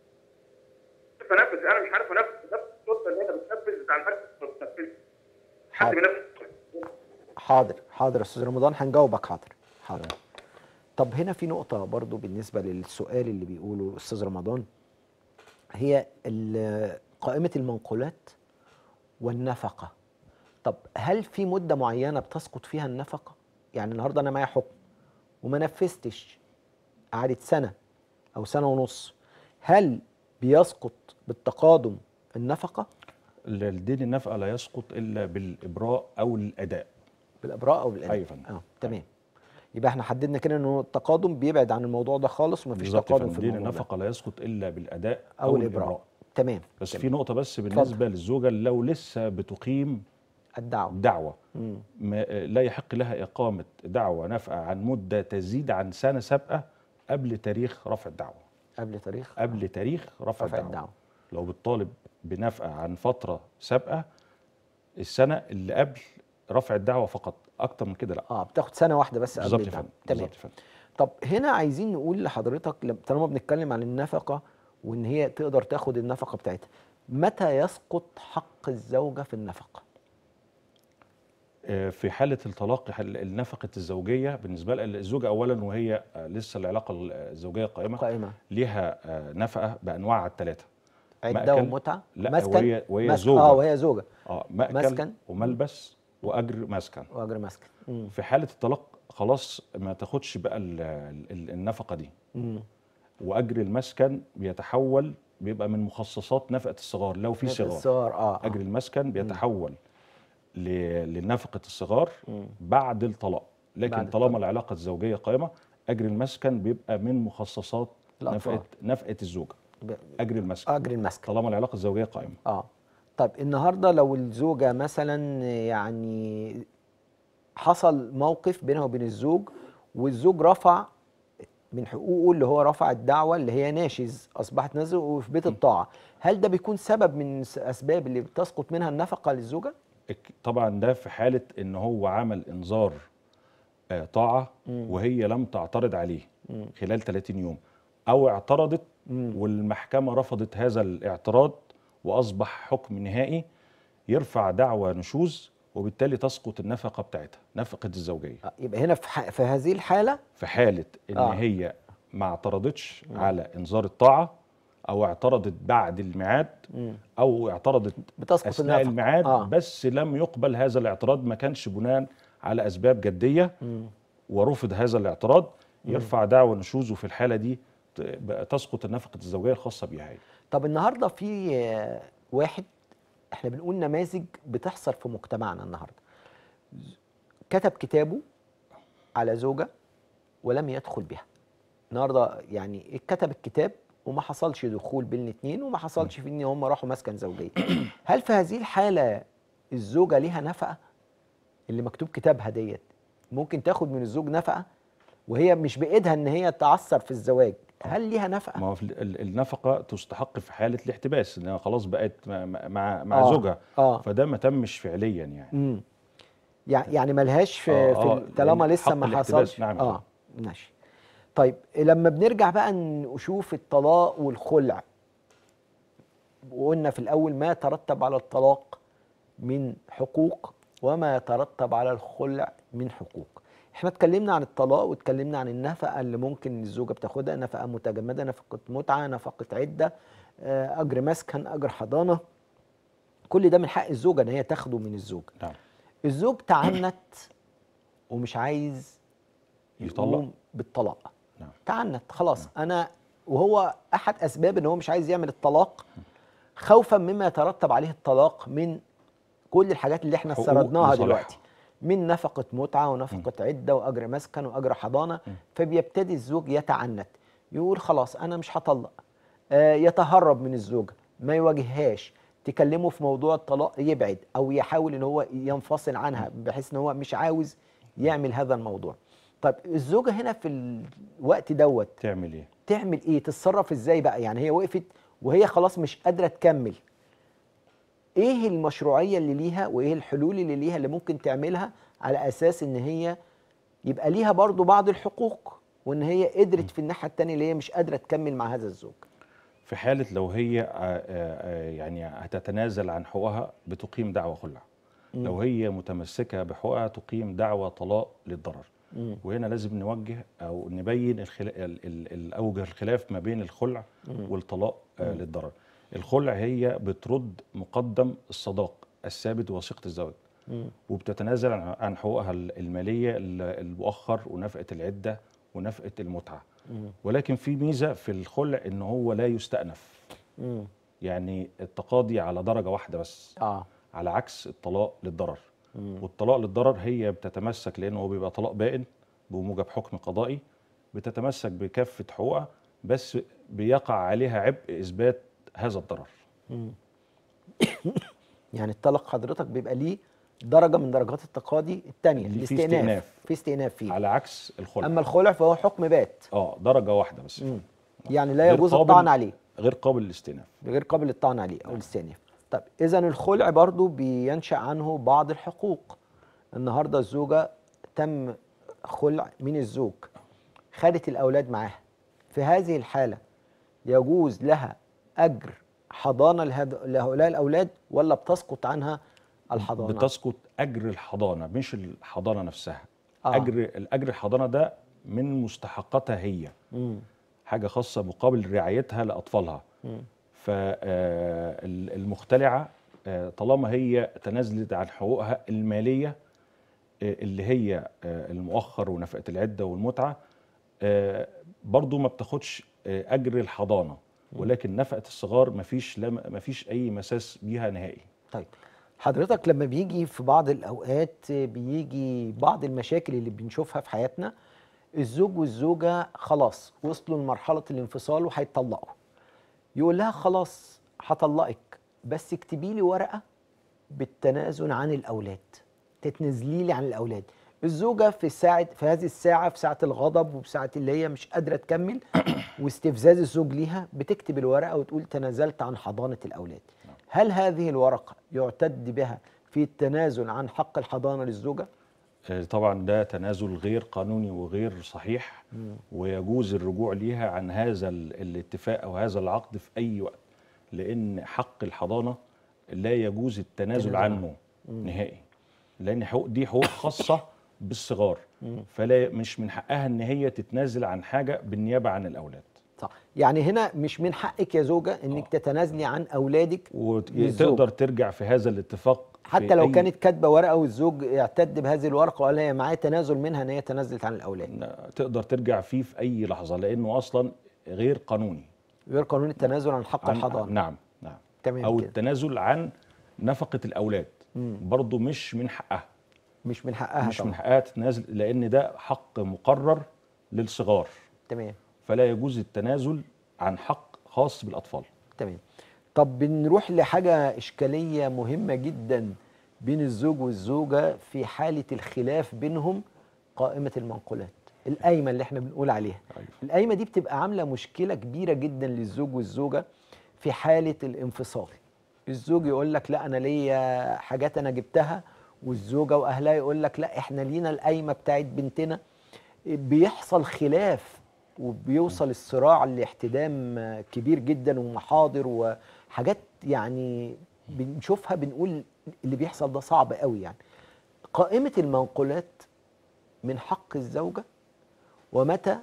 بنفذ انا مش عارف انفذ نفس السلطه اللي انا بتنفذ بتاع المركز ما بتنفذش حد حاضر. بينفذ حاضر حاضر يا استاذ رمضان هنجاوبك حاضر حاضر طب هنا في نقطة برضو بالنسبة للسؤال اللي بيقوله الأستاذ رمضان هي ال- قائمة المنقولات والنفقة طب هل في مدة معينة بتسقط فيها النفقة؟ يعني النهاردة أنا معايا حكم وما نفذتش قعدت سنة أو سنة ونص هل بيسقط بالتقادم النفقة الدين النفقه لا يسقط الا بالابراء او الاداء بالابراء او بالاداء أيوة يا فندم. اه تمام يبقى احنا حددنا كده انه التقادم بيبعد عن الموضوع ده خالص ومفيش بالظبط يا تقادم فندم في دين الموضوع ده النفقه لا يسقط الا بالاداء او الابراء تمام بس تمام. في نقطه بس بالنسبه للزوجه لو لسه بتقيم الدعوه دعوه مم. ما لا يحق لها إقامة دعوة نفقة عن مدة تزيد عن سنة سابقة قبل تاريخ رفع الدعوه قبل تاريخ قبل تاريخ رفع, رفع الدعوه, الدعوه لو بتطالب بنفقه عن فتره سابقه السنه اللي قبل رفع الدعوه فقط اكتر من كده لا اه بتاخد سنه واحده بس قبل بالظبط يا الدعوة. فندم تمام بالظبط يا فندم طب هنا عايزين نقول لحضرتك لم- طالما بنتكلم عن النفقه وان هي تقدر تاخد النفقه بتاعتها متى يسقط حق الزوجه في النفقه آه، في حاله الطلاق حل- النفقه الزوجيه بالنسبه لها الزوجه اولا وهي آه، لسه العلاقه الزوجيه قائمه قائمه ليها آه، نفقه بانواعها الثلاثه عده مأكل- ومتعه لا مسكن وهي وهي مسكن. زوجه اه وهي زوجه اه مأكل مسكن. وملبس واجر مسكن واجر مسكن مم. في حاله الطلاق خلاص ما تاخدش بقى ال- ال- النفقه دي مم. واجر المسكن بيتحول بيبقى من مخصصات نفقه الصغار لو في صغار الصغار اه آه. اجر المسكن بيتحول ل- لنفقه الصغار مم. بعد الطلاق لكن بعد طالما الطلاق. العلاقه الزوجيه قائمه اجر المسكن بيبقى من مخصصات الأطفال. نفقه نفقه الزوجه ب- اجر المسكن اجر المسكن طالما العلاقه الزوجيه قائمه اه طب النهارده لو الزوجه مثلا يعني حصل موقف بينها وبين الزوج والزوج رفع من حقوقه اللي هو رفع الدعوه اللي هي ناشز اصبحت نازل وفي بيت الطاعه هل ده بيكون سبب من اسباب اللي بتسقط منها النفقه للزوجه اك- طبعا ده في حاله ان هو عمل انذار آه، طاعه وهي لم تعترض عليه خلال 30 يوم او اعترضت والمحكمه رفضت هذا الاعتراض واصبح حكم نهائي يرفع دعوى نشوز وبالتالي تسقط النفقه بتاعتها نفقه الزوجيه آه، يبقى هنا في, ح... في هذه الحاله في حاله ان آه. آه. هي ما اعترضتش على انذار الطاعه او اعترضت بعد الميعاد او اعترضت بتسقط اثناء النفقة. الميعاد آه. آه. بس لم يقبل هذا الاعتراض ما كانش بناء على اسباب جديه ورفض هذا الاعتراض يرفع دعوى نشوزه في الحاله دي ت- بقى تسقط النفقه الزوجيه الخاصه بيها هي طب النهارده في آه، واحد احنا بنقول نماذج بتحصل في مجتمعنا النهارده كتب كتابه على زوجه ولم يدخل بها النهارده يعني كتب الكتاب وما حصلش دخول بين الاثنين وما حصلش في ان هم راحوا مسكن زوجيه هل في هذه الحاله الزوجه ليها نفقه اللي مكتوب كتابها ديت ممكن تاخد من الزوج نفقه وهي مش بايدها ان هي تعثر في الزواج هل ليها نفقه ما هو في ال- ال- النفقه تستحق في حاله الاحتباس انها خلاص بقت مع مع, مع آه. زوجها اه فده ما تمش فعليا يعني امم يعني يعني ملهاش في, آه، في آه، ال- طالما لأن لسه حق ما الاحتباس، حصلش نعم يا اه ماشي طيب لما بنرجع بقى نشوف الطلاق والخلع وقلنا في الاول ما يترتب على الطلاق من حقوق وما يترتب على الخلع من حقوق احنا اتكلمنا عن الطلاق واتكلمنا عن النفقه اللي ممكن الزوجه بتاخدها نفقه متجمده نفقه متعه نفقه عده آه، اجر مسكن اجر حضانه كل ده من حق الزوجه ان هي تاخده من الزوج نعم الزوج تعنت ومش عايز يطلق يقوم بالطلاق نعم. تعنت خلاص انا وهو احد اسباب ان هو مش عايز يعمل الطلاق خوفا مما يترتب عليه الطلاق من كل الحاجات اللي احنا حقوق استردناها مصالحها. دلوقتي من نفقة متعة ونفقة عدة وأجر مسكن وأجر حضانة فبيبتدي الزوج يتعنت يقول خلاص أنا مش هطلق آه يتهرب من الزوجة ما يواجههاش تكلمه في موضوع الطلاق يبعد أو يحاول إن هو ينفصل عنها بحيث إن هو مش عاوز يعمل هذا الموضوع طب الزوجة هنا في الوقت دوت تعمل ايه تعمل ايه تتصرف ازاي بقى يعني هي وقفت وهي خلاص مش قادره تكمل ايه المشروعيه اللي ليها وايه الحلول اللي ليها اللي ممكن تعملها على اساس ان هي يبقى ليها برضو بعض الحقوق وان هي قدرت في الناحيه التانية اللي هي مش قادره تكمل مع هذا الزوج في حالة لو هي آه، آه، آه، يعني هتتنازل عن حقوقها بتقيم دعوى خلع لو هي متمسكة بحقوقها تقيم دعوى طلاق للضرر وهنا لازم نوجه أو نبين الخلا... ال- ال- الأوجه الخلاف ما بين الخلع والطلاق آه، للضرر الخلع هي بترد مقدم الصداق الثابت وثيقة الزواج وبتتنازل عن عن حقوقها ال- المالية ال- المؤخر ونفقة العدة ونفقة المتعة ولكن في ميزة في الخلع إن هو لا يستأنف مم. يعني التقاضي على درجة واحدة بس اه على عكس الطلاق للضرر والطلاق للضرر هي بتتمسك لأنه هو بيبقى طلاق بائن بموجب حكم قضائي بتتمسك بكافة حقوقها بس بيقع عليها عبء إثبات هذا الضرر يعني الطلاق حضرتك بيبقى ليه درجه من درجات التقاضي الثانيه اللي فيه الاستئناف استئناف. في استئناف فيه على عكس الخلع اما الخلع فهو حكم بات اه درجه واحده بس مم. يعني لا غير يجوز قابل- الطعن عليه غير قابل للاستئناف غير قابل للطعن عليه او الاستئناف طب اذا الخلع برضو بينشا عنه بعض الحقوق النهارده الزوجه تم خلع من الزوج خدت الاولاد معاها في هذه الحاله يجوز لها اجر حضانه لهد- لهؤلاء الاولاد ولا بتسقط عنها الحضانه بتسقط اجر الحضانه مش الحضانه نفسها آه. آه. اجر الاجر الحضانه ده من مستحقاتها هي مم. حاجه خاصه مقابل رعايتها لاطفالها فالمختلعه طالما هي تنازلت عن حقوقها الماليه آه، اللي هي آه، المؤخر ونفقه العده والمتعه آه، برضو ما بتاخدش آه، اجر الحضانه ولكن نفقه الصغار مفيش لم مفيش اي مساس بيها نهائي طيب حضرتك لما بيجي في بعض الاوقات بيجي بعض المشاكل اللي بنشوفها في حياتنا الزوج والزوجه خلاص وصلوا لمرحله الانفصال وهيتطلقوا يقول لها خلاص هطلقك بس اكتبي لي ورقه بالتنازل عن الاولاد تتنازلي لي عن الاولاد الزوجه في ساعه في هذه الساعه في ساعه الغضب وفي ساعه اللي هي مش قادره تكمل واستفزاز الزوج ليها بتكتب الورقه وتقول تنازلت عن حضانه الاولاد هل هذه الورقه يعتد بها في التنازل عن حق الحضانه للزوجه آه، طبعا ده تنازل غير قانوني وغير صحيح ويجوز الرجوع ليها عن هذا ال- الاتفاق او هذا العقد في اي وقت لان حق الحضانه لا يجوز التنازل تنازل عنه نهائي لان حقوق دي حقوق خاصه بالصغار فلا مش من حقها ان هي تتنازل عن حاجه بالنيابه عن الاولاد صح يعني هنا مش من حقك يا زوجه انك آه. تتنازلي عن اولادك للزوج. وتقدر ترجع في هذا الاتفاق في حتى لو أي- كانت كاتبه ورقه والزوج اعتد بهذه الورقه وقال هي معايا تنازل منها ان هي تنازلت عن الاولاد تقدر ترجع فيه في اي لحظه لانه اصلا غير قانوني غير قانون التنازل عن حق عن- الحضانه نعم نعم تمام او كده. التنازل عن نفقه الاولاد مم. برضه مش من حقها مش من حقها مش طبعا من حقها تتنازل لان ده حق مقرر للصغار تمام فلا يجوز التنازل عن حق خاص بالاطفال تمام طب بنروح لحاجة إشكالية مهمة جدا بين الزوج والزوجة في حالة الخلاف بينهم قائمة المنقولات القايمة اللي احنا بنقول عليها أيوة. القايمة دي بتبقى عاملة مشكلة كبيرة جدا للزوج والزوجة في حالة الانفصال الزوج يقول لك لا أنا ليا حاجات أنا جبتها والزوجة وأهلها يقول لك لا احنا لينا القايمة بتاعت بنتنا بيحصل خلاف وبيوصل الصراع لاحتدام كبير جدا ومحاضر وحاجات يعني بنشوفها بنقول اللي بيحصل ده صعب قوي يعني قائمة المنقولات من حق الزوجة ومتى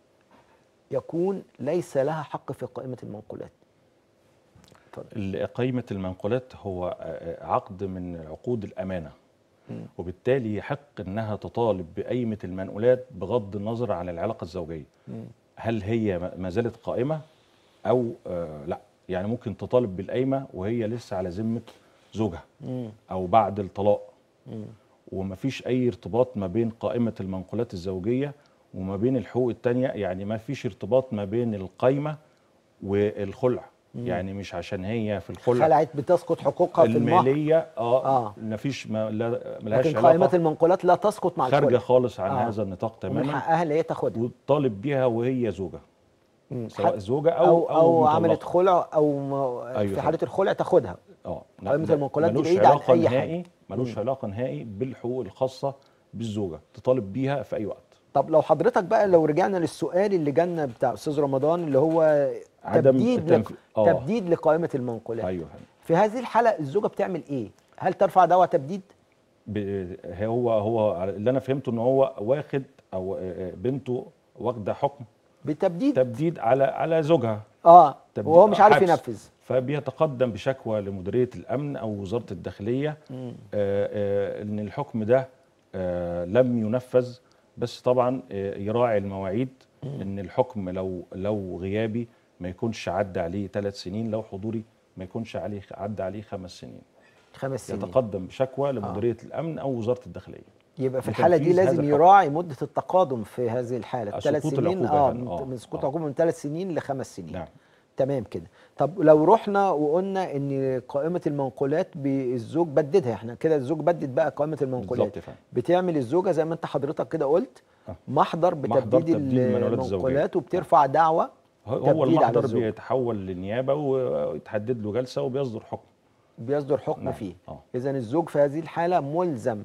يكون ليس لها حق في قائمة المنقولات اتفضل. ال- قائمه المنقولات هو آه، عقد من عقود الامانه وبالتالي يحق انها تطالب بقيمه المنقولات بغض النظر عن العلاقه الزوجيه هل هي ما- ما زالت قائمه او آه لا يعني ممكن تطالب بالقايمه وهي لسه على ذمه زوجها او بعد الطلاق ومفيش اي ارتباط ما بين قائمه المنقولات الزوجيه وما بين الحقوق التانية يعني ما فيش ارتباط ما بين القايمه والخلع يعني مش عشان هي في الخلع خلعت بتسقط حقوقها في المهر الماليه اه, آه. آه. مفيش ما لا ملهاش لكن قائمة علاقه المنقولات لا تسقط مع خارجه الخلع خالص عن آه. هذا النطاق ومن تماما حقها اللي هي تاخدها وتطالب بيها وهي زوجه مم. سواء حت- زوجه او او او, أو مطلقة. عملت خلع او ما في أيوة حاله الخلع تاخدها اه لا، قائمة ده المنقولات دي ملوش بعيدة عن علاقة أي حاجة. نهائي ملوش علاقه نهائي بالحقوق الخاصه بالزوجه تطالب بيها في اي وقت طب لو حضرتك بقى لو رجعنا للسؤال اللي جالنا بتاع استاذ رمضان اللي هو عدم تبديد التنف- لق... آه. تبديد لقائمه المنقولات ايوه في هذه الحاله الزوجه بتعمل ايه هل ترفع دعوى تبديد ب- هو هو اللي انا فهمته ان هو واخد او آه، بنته واخده حكم بتبديد تبديد على على زوجها اه تبديد- وهو مش عارف حبس. ينفذ فبيتقدم بشكوى لمديريه الامن او وزاره الداخليه آه آه ان الحكم ده آه لم ينفذ بس طبعا آه يراعي المواعيد ان الحكم لو لو غيابي ما يكونش عدى عليه ثلاث سنين لو حضوري ما يكونش عليه عدى عليه خمس سنين خمس سنين يتقدم بشكوى لمديريه الامن او وزاره الداخليه يبقى في لتنفيذ الحاله دي هذا لازم الحكم. يراعي مده التقادم في هذه الحاله آه، ثلاث سقوط سنين العقوبة اه يعني، من- آه، من سقوط آه. العقوبه من ثلاث سنين لخمس سنين نعم تمام كده طب لو رحنا وقلنا ان قائمه المنقولات بالزوج بددها احنا كده الزوج بدد بقى قائمه المنقولات بالظبط يا فندم. بتعمل الزوجه زي ما انت حضرتك كده قلت آه. محضر محضر بتبديد تبديد المنقولات الزوجية. المنقولات وبترفع دعوه هو تبديد على المحضر الزوج. بيتحول للنيابه ويتحدد له جلسه وبيصدر حكم بيصدر حكم نعم. فيه آه. اذا الزوج في هذه الحاله ملزم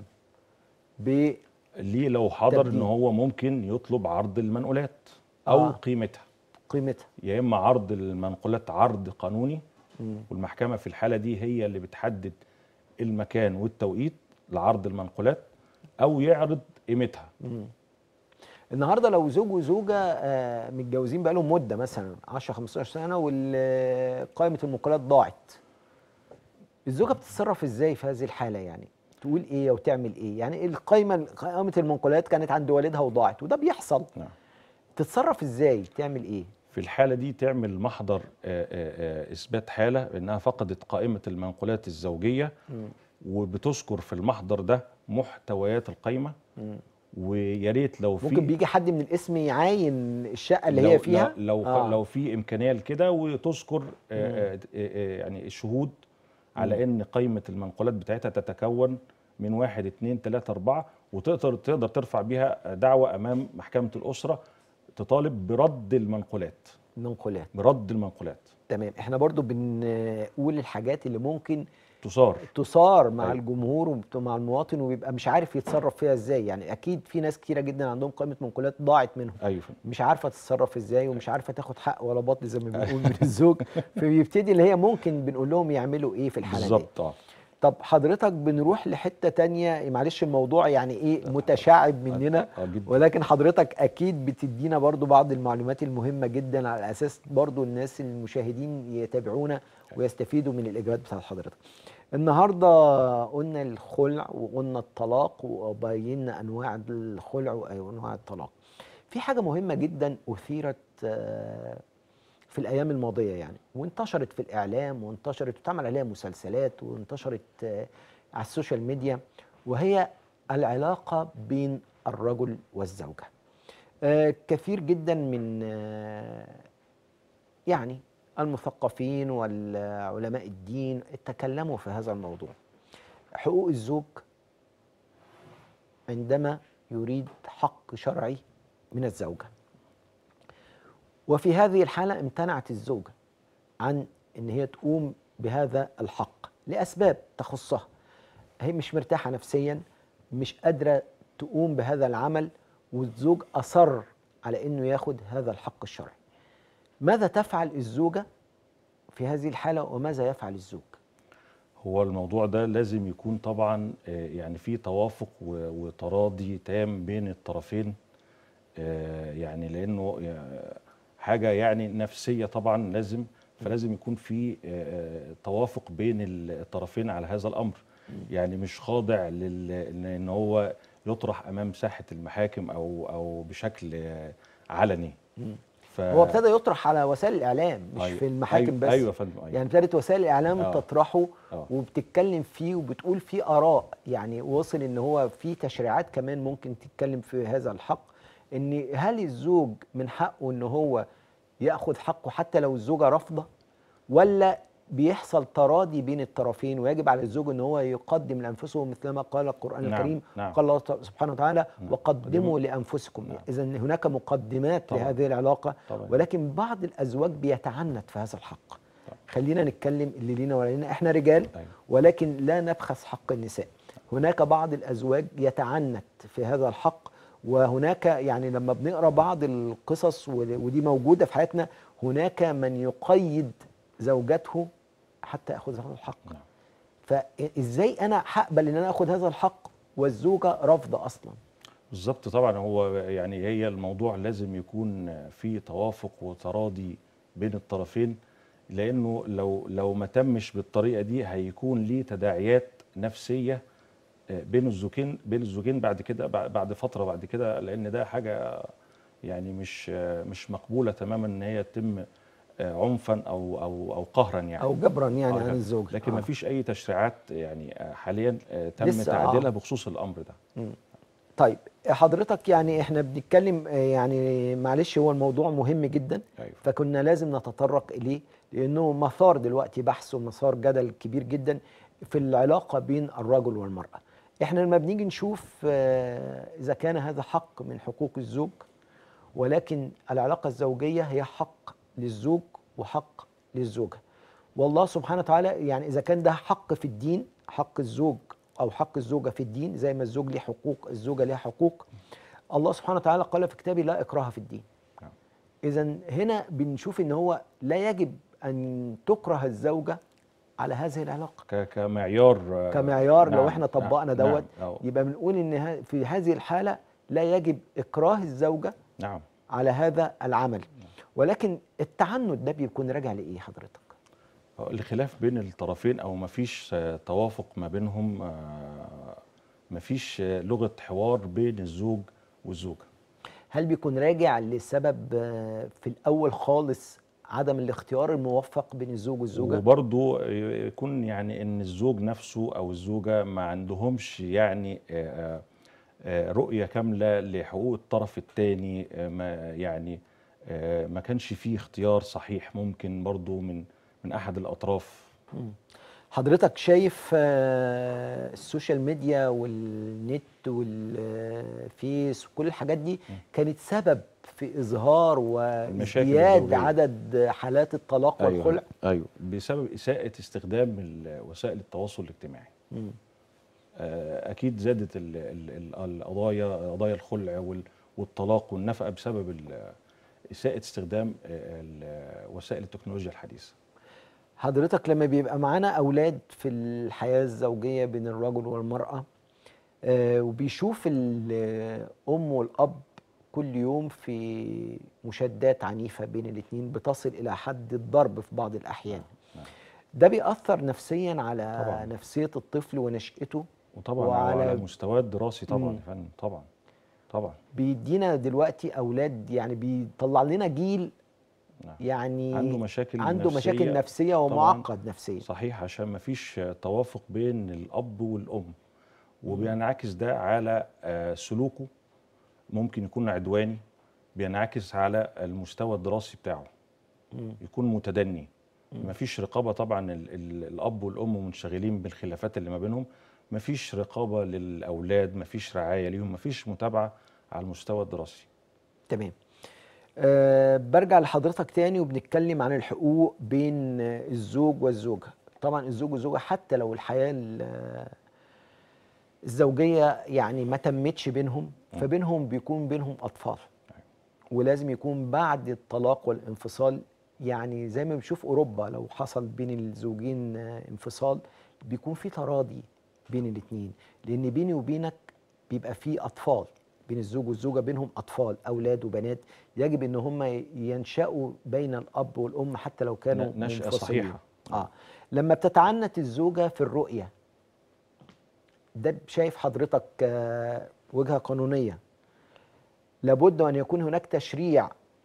ب ليه لو حضر تبديد. ان هو ممكن يطلب عرض المنقولات او آه. قيمتها قيمتها يا اما عرض المنقولات عرض قانوني والمحكمه في الحاله دي هي اللي بتحدد المكان والتوقيت لعرض المنقولات او يعرض قيمتها النهارده لو زوج وزوجه آه، متجوزين بقالهم مده مثلا 10 15 سنه وقائمه المنقولات ضاعت الزوجه بتتصرف ازاي في هذه الحاله يعني تقول ايه وتعمل ايه يعني القائمه قائمه المنقولات كانت عند والدها وضاعت وده بيحصل نعم. تتصرف ازاي تعمل ايه في الحاله دي تعمل محضر آه، آه، آه، اثبات حاله انها فقدت قائمه المنقولات الزوجيه وبتذكر في المحضر ده محتويات القائمه ويا ريت لو في ممكن بيجي حد من الاسم يعاين الشقه اللي لو هي فيها لو لو, آه. آه. لو في امكانيه لكده وتذكر آه، آه، آه، يعني الشهود على ان قائمه المنقولات بتاعتها تتكون من واحد اتنين تلاته اربعه وتقدر تقدر ترفع بيها دعوه امام محكمه الاسره تطالب برد المنقولات المنقولات برد المنقولات تمام احنا برضو بنقول الحاجات اللي ممكن تصار تثار مع أيوة. الجمهور ومع المواطن وبيبقى مش عارف يتصرف فيها ازاي يعني اكيد في ناس كتيره جدا عندهم قائمه منقولات ضاعت منهم ايوه مش عارفه تتصرف ازاي ومش عارفه تاخد حق ولا باطل زي ما بنقول من الزوج فبيبتدي اللي هي ممكن بنقول لهم يعملوا ايه في الحاله دي بالظبط اه طب حضرتك بنروح لحته تانية معلش الموضوع يعني ايه متشعب مننا آه، جداً. ولكن حضرتك اكيد بتدينا برضو بعض المعلومات المهمه جدا على اساس برضو الناس المشاهدين يتابعونا ويستفيدوا من الاجابات بتاعت حضرتك النهارده قلنا الخلع وقلنا الطلاق وبينا انواع الخلع وانواع الطلاق في حاجه مهمه جدا اثيرت آه، في الايام الماضيه يعني وانتشرت في الاعلام وانتشرت واتعمل عليها مسلسلات وانتشرت آه، على السوشيال ميديا وهي العلاقه بين الرجل والزوجه آه، كثير جدا من آه، يعني المثقفين والعلماء الدين تكلموا في هذا الموضوع حقوق الزوج عندما يريد حق شرعي من الزوجه وفي هذه الحالة امتنعت الزوجة عن ان هي تقوم بهذا الحق لأسباب تخصها هي مش مرتاحة نفسيا مش قادرة تقوم بهذا العمل والزوج أصر على انه ياخد هذا الحق الشرعي ماذا تفعل الزوجة في هذه الحالة وماذا يفعل الزوج هو الموضوع ده لازم يكون طبعا آه، يعني في توافق و- وتراضي تام بين الطرفين آه، يعني لانه آه، حاجه يعني نفسيه طبعا لازم فلازم يكون في آه، توافق بين الطرفين على هذا الامر يعني مش خاضع لل ان هو يطرح امام ساحه المحاكم او او بشكل آه، علني ف... هو ابتدى يطرح على وسائل الإعلام مش أيوة. في المحاكم أيوة. بس ايوه يا فندم أيوة. يعني ابتدت وسائل الاعلام آه. تطرحه آه. وبتتكلم فيه وبتقول فيه اراء يعني وصل ان هو في تشريعات كمان ممكن تتكلم في هذا الحق ان هل الزوج من حقه ان هو ياخذ حقه حتى لو الزوجه رافضه ولا بيحصل تراضي بين الطرفين ويجب على الزوج ان هو يقدم لانفسه مثل ما قال القران نعم، الكريم نعم. قال الله سبحانه وتعالى نعم. وقدموا لانفسكم نعم. اذا هناك مقدمات طبعاً. لهذه العلاقه طبعاً. ولكن بعض الازواج بيتعنت في هذا الحق خلينا نتكلم اللي لينا ولا لينا احنا رجال أيوة. ولكن لا نبخس حق النساء هناك بعض الازواج يتعنت في هذا الحق وهناك يعني لما بنقرا بعض القصص ود- ودي موجوده في حياتنا هناك من يقيد زوجته حتى ياخذ هذا الحق نعم. فازاي انا هقبل ان انا اخذ هذا الحق والزوجه رافضه اصلا بالظبط طبعا هو يعني هي الموضوع لازم يكون في توافق وتراضي بين الطرفين لانه لو لو ما تمش بالطريقه دي هيكون ليه تداعيات نفسيه آه، بين الزوجين بين الزوجين بعد كده بع- بعد فتره بعد كده لان ده حاجه يعني مش آه، مش مقبوله تماما ان هي تتم آه، عنفا او او او قهرا يعني او جبرا يعني آه، عن الزوج لكن آه. ما فيش اي تشريعات يعني آه، حاليا آه، تم لسه، آه. تعديلها بخصوص الامر ده طيب حضرتك يعني احنا بنتكلم آه، يعني معلش هو الموضوع مهم جدا أيوة. فكنا لازم نتطرق اليه لانه مثار دلوقتي بحث ومثار جدل كبير جدا في العلاقه بين الرجل والمراه احنا لما بنيجي نشوف آه، اذا كان هذا حق من حقوق الزوج ولكن العلاقه الزوجيه هي حق للزوج وحق للزوجه والله سبحانه وتعالى يعني اذا كان ده حق في الدين حق الزوج او حق الزوجه في الدين زي ما الزوج ليه حقوق الزوجه ليها حقوق الله سبحانه وتعالى قال في كتابه لا اكراه في الدين نعم. اذا هنا بنشوف ان هو لا يجب ان تكره الزوجه على هذه العلاقه ك- كمعيار آه، كمعيار لو نعم، احنا طبقنا نعم، دوت نعم، أو- يبقى بنقول ان ه- في هذه الحاله لا يجب اكراه الزوجه نعم على هذا العمل ولكن التعنت ده بيكون راجع لايه حضرتك الخلاف بين الطرفين او مفيش آه، توافق ما بينهم آه، مفيش آه، لغه حوار بين الزوج والزوجه هل بيكون راجع لسبب آه، في الاول خالص عدم الاختيار الموفق بين الزوج والزوجه وبرضه يكون يعني ان الزوج نفسه او الزوجه ما عندهمش يعني آه، آه، آه، رؤيه كامله لحقوق الطرف الثاني ما يعني آه، ما كانش فيه اختيار صحيح ممكن برضه من من احد الاطراف حضرتك شايف آه، السوشيال ميديا والنت والفيس وكل الحاجات دي كانت سبب في اظهار المشاكل وازدياد الزوجية. عدد حالات الطلاق والخلع ايوه بسبب اساءه استخدام ال- وسائل التواصل الاجتماعي مم. آه، اكيد زادت ال- ال- ال- القضايا قضايا الخلع وال- والطلاق والنفقه بسبب ال- اساءه استخدام آه، ال- وسائل التكنولوجيا الحديثه حضرتك لما بيبقى معانا اولاد في الحياه الزوجيه بين الرجل والمراه آه، وبيشوف الام والاب كل يوم في مشادات عنيفه بين الاثنين بتصل الى حد الضرب في بعض الاحيان نعم. ده بيأثر نفسيا على طبعاً. نفسيه الطفل ونشأته وطبعا وعلى- وعلى مستواه الدراسي طبعا مم. يا فندم طبعا طبعا بيدينا دلوقتي اولاد يعني بيطلع لنا جيل نعم. يعني عنده مشاكل عنده نفسية مشاكل نفسيه طبعاً. ومعقد نفسيا صحيح عشان ما فيش توافق بين الاب والام وبينعكس ده على آه، سلوكه ممكن يكون عدواني بينعكس على المستوى الدراسي بتاعه مم. يكون متدني ما فيش رقابه طبعا ال ال الاب والام منشغلين بالخلافات اللي ما بينهم ما فيش رقابه للاولاد ما فيش رعايه ليهم ما فيش متابعه على المستوى الدراسي تمام أه برجع لحضرتك تاني وبنتكلم عن الحقوق بين آه، الزوج والزوجة طبعا الزوج والزوجة حتى لو الحياة ال- الزوجية يعني ما تمتش بينهم فبينهم بيكون بينهم أطفال ولازم يكون بعد الطلاق والانفصال يعني زي ما بنشوف أوروبا لو حصل بين الزوجين آه، انفصال بيكون في تراضي بين الاتنين لأن بيني وبينك بيبقى في أطفال بين الزوج والزوجة بينهم أطفال أولاد وبنات يجب إن هم ينشأوا بين الأب والأم حتى لو كانوا ن- نشأة منفصلين. صحيحة. آه لما بتتعنت الزوجة في الرؤية ده شايف حضرتك آه، وجهة قانونية لابد أن يكون هناك تشريع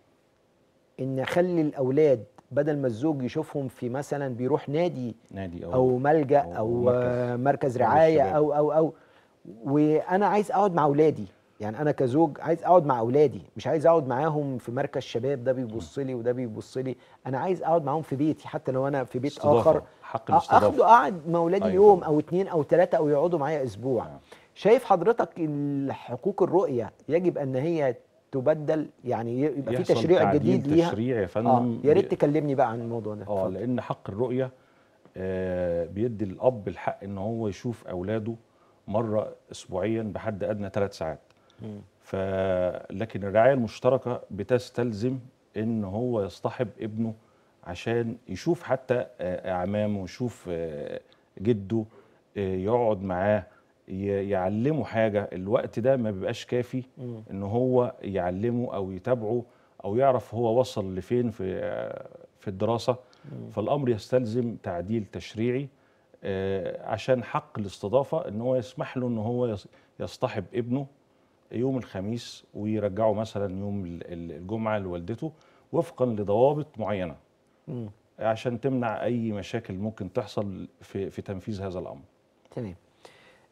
إن أخلي الأولاد بدل ما الزوج يشوفهم في مثلا بيروح نادي نادي او, أو ملجأ أو أو مركز- آه، مركز مركز رعاية شباب. أو أو أو وأنا عايز أقعد مع أولادي يعني أنا كزوج عايز أقعد مع أولادي مش عايز أقعد معاهم في مركز شباب ده بيبص لي وده بيبص لي أنا عايز أقعد معاهم في بيتي حتى لو أنا في بيت استضافة، آخر حق آه، الاستضافه اخده قاعد مع اولادي أيوة. يوم او اتنين او تلاته او يقعدوا معايا اسبوع نعم. شايف حضرتك حقوق الرؤيه يجب ان هي تبدل يعني يبقى في يحصل تشريع تعديل جديد ليها تشريع يا اه فندم يا ريت بي- تكلمني بقى عن الموضوع ده اه اتفضل. لان حق الرؤيه آه، بيدي الاب الحق ان هو يشوف اولاده مره اسبوعيا بحد ادنى ثلاث ساعات مم. ف لكن الرعايه المشتركه بتستلزم ان هو يصطحب ابنه عشان يشوف حتى آه، اعمامه ويشوف آه، جده آه، يقعد معاه ي- يعلمه حاجه الوقت ده ما بيبقاش كافي مم. ان هو يعلمه او يتابعه او يعرف هو وصل لفين في آه، في الدراسه فالامر يستلزم تعديل تشريعي آه، عشان حق الاستضافه ان هو يسمح له ان هو يص- يصطحب ابنه يوم الخميس ويرجعه مثلا يوم ال- ال- الجمعه لوالدته وفقا لضوابط معينه مم. عشان تمنع اي مشاكل ممكن تحصل في في تنفيذ هذا الامر تمام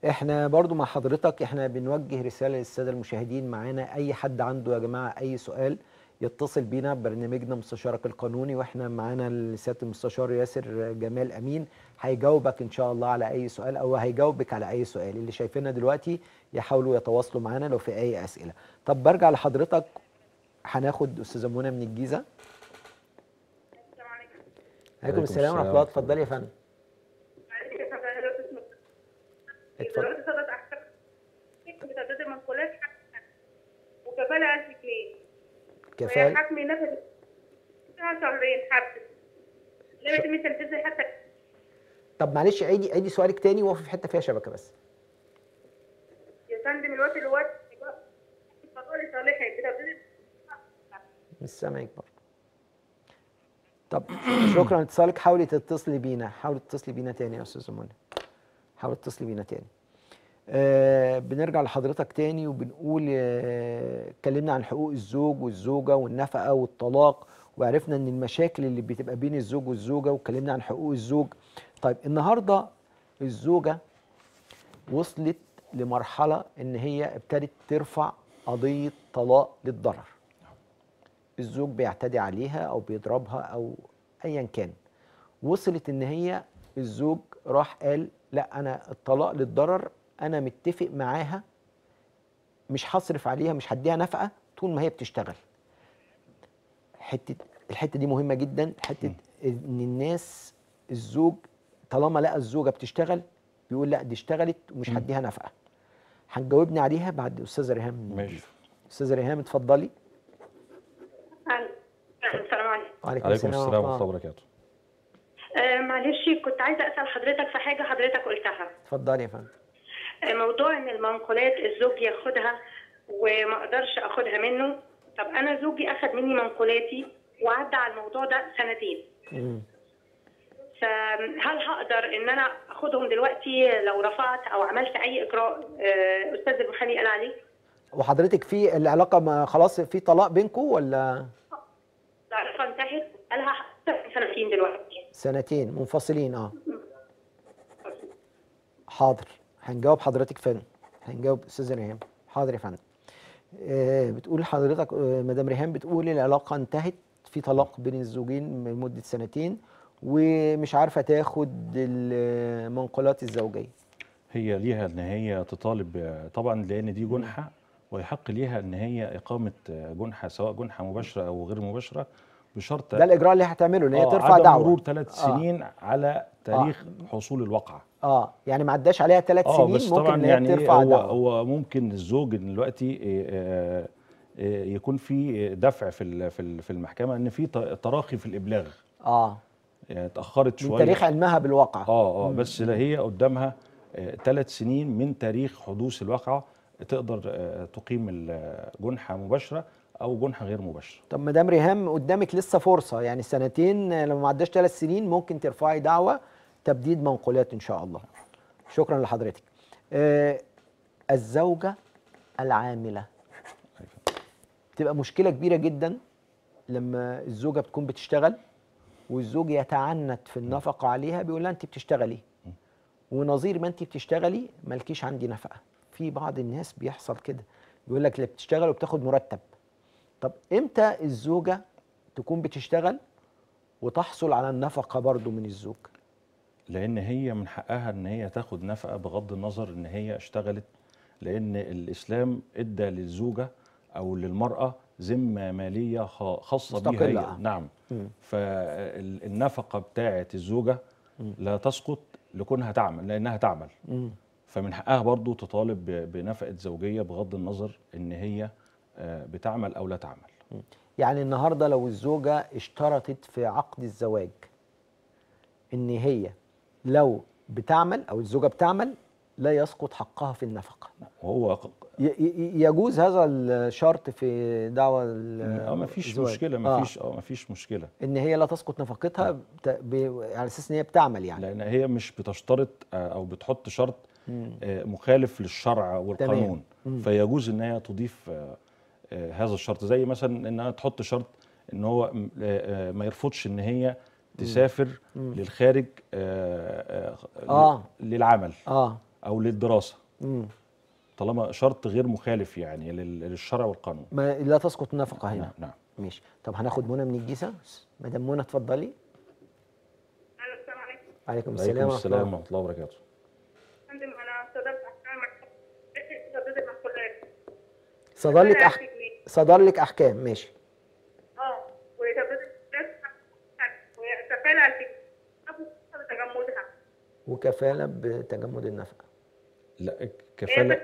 احنا برضو مع حضرتك احنا بنوجه رساله للساده المشاهدين معانا اي حد عنده يا جماعه اي سؤال يتصل بينا ببرنامجنا مستشارك القانوني واحنا معانا سياده المستشار ياسر جمال امين هيجاوبك ان شاء الله على اي سؤال او هيجاوبك على اي سؤال اللي شايفيننا دلوقتي يحاولوا يتواصلوا معانا لو في اي اسئله طب برجع لحضرتك هناخد استاذه منى من الجيزه السلام عليكم عليكم السلام ورحمه الله اتفضلي يا فندم معلش يا فندم لو تسمح اتفضل. دلوقتي صدت احسن بتعداد المنقولات وكفاله 1000 جنيه وهي كفايه حكم نفذ فيها شهرين حبس لا يتم تنفيذها حتى طب معلش عيدي عيدي سؤالك تاني وقفي في حته فيها شبكه بس يا فندم الوقت الوقت فضل صالحي بتعداد مش سامعك برضه طب شكرا لاتصالك حاولي تتصلي بينا حاولي تتصلي بينا تاني يا استاذه منى حاولي تتصلي بينا تاني آه بنرجع لحضرتك تاني وبنقول آه، اتكلمنا عن حقوق الزوج والزوجه والنفقه والطلاق وعرفنا ان المشاكل اللي بتبقى بين الزوج والزوجه واتكلمنا عن حقوق الزوج طيب النهارده الزوجه وصلت لمرحله ان هي ابتدت ترفع قضيه طلاق للضرر الزوج بيعتدي عليها او بيضربها او ايا كان وصلت ان هي الزوج راح قال لا انا الطلاق للضرر انا متفق معاها مش هصرف عليها مش هديها نفقه طول ما هي بتشتغل حته الحته دي مهمه جدا حته ان الناس الزوج طالما لقى الزوجه بتشتغل بيقول لا دي اشتغلت ومش هديها نفقه هنجاوبني عليها بعد استاذه ريهام من ماشي. الجيزة. استاذه ريهام اتفضلي السلام عليكم وعليكم عليكم السلام ورحمه الله الله وبركاته آه، معلش كنت عايزه اسال حضرتك في حاجه حضرتك قلتها اتفضلي يا فندم آه، موضوع ان المنقولات الزوج ياخدها وما اقدرش اخدها منه طب انا زوجي اخد مني منقولاتي وعدى على الموضوع ده سنتين مم. فهل هقدر ان انا اخدهم دلوقتي لو رفعت او عملت اي اجراء آه، استاذ المحامي قال عليه وحضرتك في العلاقه ما خلاص في طلاق بينكم ولا العلاقه انتهت قالها أكتر من سنتين دلوقتي سنتين منفصلين اه حاضر هنجاوب حضرتك فين هنجاوب استاذه ريهام حاضر يا فندم آه بتقول حضرتك آه مدام ريهام بتقول العلاقه انتهت في طلاق بين الزوجين لمده سنتين ومش عارفه تاخد المنقولات الزوجيه هي ليها ان هي تطالب طبعا لان دي جنحه ويحق ليها ان هي اقامه جنحه سواء جنحه مباشره او غير مباشره بشرط ده الاجراء اللي هتعمله ان هي آه، ترفع عدم دعوه مرور ثلاث آه. سنين على تاريخ حصول الواقعه اه يعني ما عداش عليها ثلاث اه سنين بس ممكن طبعا ان هي يعني إيه، ترفع هو دعوه هو ممكن الزوج دلوقتي آه، آه، يكون في دفع في ال- في ال- في المحكمه ان في ت- تراخي في الابلاغ اه يعني اتاخرت من شويه تاريخ علمها بالواقع اه اه بس لا هي قدامها ثلاث سنين من تاريخ حدوث الواقعه تقدر آه، تقيم الجنحه مباشره او جنحه غير مباشره طب مدام ريهام قدامك لسه فرصه يعني سنتين آه، لو ما عداش ثلاث سنين ممكن ترفعي دعوه تبديد منقولات ان شاء الله شكرا لحضرتك آه الزوجه العامله بتبقى مشكله كبيره جدا لما الزوجه بتكون بتشتغل والزوج يتعنت في النفقه عليها بيقول لها انت بتشتغلي ونظير ما انت بتشتغلي مالكيش عندي نفقه في بعض الناس بيحصل كده بيقول لك اللي بتشتغل وبتاخد مرتب طب امتى الزوجه تكون بتشتغل وتحصل على النفقه برضو من الزوج لان هي من حقها ان هي تاخد نفقه بغض النظر ان هي اشتغلت لان الاسلام ادى للزوجه او للمراه ذمه ماليه خا- خاصه بيها مستقلة، هي آه. نعم مم. فالنفقه بتاعه الزوجه لا تسقط لكونها تعمل لانها تعمل مم. فمن حقها برضو تطالب ب- بنفقه زوجيه بغض النظر ان هي آه، بتعمل او لا تعمل يعني النهارده لو الزوجه اشترطت في عقد الزواج ان هي لو بتعمل او الزوجه بتعمل لا يسقط حقها في النفقه وهو ي- ي- يجوز هذا الشرط في دعوى اه ما فيش الزواج. مشكله ما فيش اه ما فيش مشكله ان هي لا تسقط نفقتها بت- ب- على اساس ان هي بتعمل يعني لان هي مش بتشترط آه، او بتحط شرط آه، مخالف للشرع والقانون فيجوز ان هي تضيف آه، آه، هذا الشرط زي مثلا انها تحط شرط ان هو م- آه، آه، ما يرفضش ان هي تسافر للخارج آه، آه، آه. للعمل اه او للدراسه مم. طالما شرط غير مخالف يعني لل- للشرع والقانون ما لا تسقط النفقه هنا نعم نعم ماشي طب هناخد منى من الجيزه مدام منى اتفضلي الو السلام عليكم عليكم السلام عليكم ورحمه السلام الله ورحمه الله وبركاته فندم انا صدرت احكام صدرت المسؤوليات صدر لك أح... صدر لك احكام ماشي اه وصدرت وكفاله الفكره ابو تجمدها وكفاله بتجمد النفقه لا كفاله